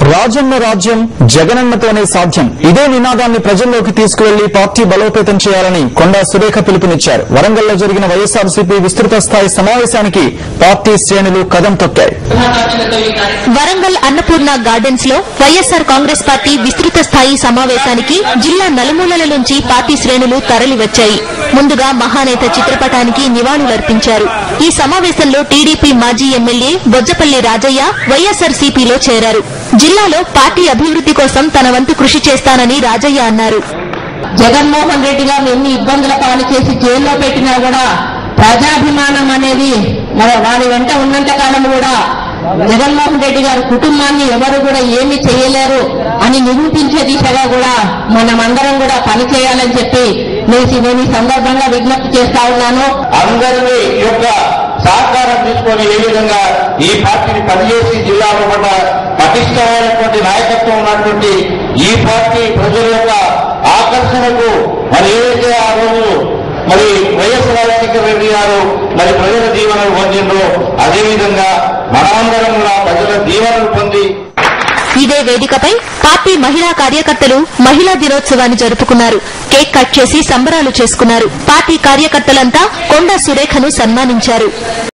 రాజన్న రాజ్యం జగనన్నతోనే సాధ్యం ఇదే నినాదాన్ని ప్రజల్లోకి తీసుకువెళ్లి పార్టీ బలోపేతం చేయాలని కొండా సురేఖ పిలుపునిచ్చారు వరంగల్లో జరిగిన వైఎస్ఆర్సీపీ విస్తృత స్థాయి సమావేశానికి పార్టీ శ్రేణులు కదం తొక్కాయి వరంగల్ అన్నపూర్ణ గార్డెన్స్ లో వైఎస్ఆర్ కాంగ్రెస్ పార్టీ విస్తృత స్థాయి సమావేశానికి జిల్లా నలుమూలల నుంచి పార్టీ శ్రేణులు తరలివచ్చాయి ముందుగా మహానేత చిత్రపటానికి నివాళులర్పించారు ఈ సమావేశంలో టీడీపీ మాజీ ఎమ్మెల్యే బొజ్జపల్లి రాజయ్య వైఎస్ఆర్ సిపిలో చేరారు జిల్లాలో పార్టీ అభివృద్ది కోసం తన వంతు కృషి చేస్తానని రాజయ్య అన్నారు జగన్మోహన్ రెడ్డి గారిని ఎన్ని ఇబ్బందుల పాలు చేసి జైల్లో పెట్టినా కూడా ప్రజాభిమానం అనేది మన వారి వెంట ఉన్నంత కాలం కూడా జగన్మోహన్ రెడ్డి గారి కుటుంబాన్ని ఎవరు కూడా ఏమీ చేయలేరు అని నిరూపించే దిశగా కూడా మనమందరం కూడా పనిచేయాలని చెప్పి నేను నేను ఈ సందర్భంగా విజ్ఞప్తి చేస్తా ఉన్నాను అందరినీ ఈ యొక్క సహకారం తీసుకొని ఏ విధంగా ఈ పార్టీని పనిచేసి జిల్లాలో పడ్డ పటిష్టమైనటువంటి నాయకత్వం ఉన్నటువంటి ఈ పార్టీ ప్రజల యొక్క ఆకర్షణకు మరి ఏదైతే ఆ రోజు మరి వైఎస్ రాజశేఖర రెడ్డి గారు మరి ప్రజల దీవెనలు పొందిండ్రో అదేవిధంగా మనమందరం కూడా ప్రజల దీవెనలు పొంది ఇదే వేదికపై పార్టీ మహిళా కార్యకర్తలు మహిళా దినోత్సవాన్ని జరుపుకున్నారు కేక్ కట్ చేసి సంబరాలు చేసుకున్నారు పార్టీ కార్యకర్తలంతా కొండా సురేఖను సన్మానించారు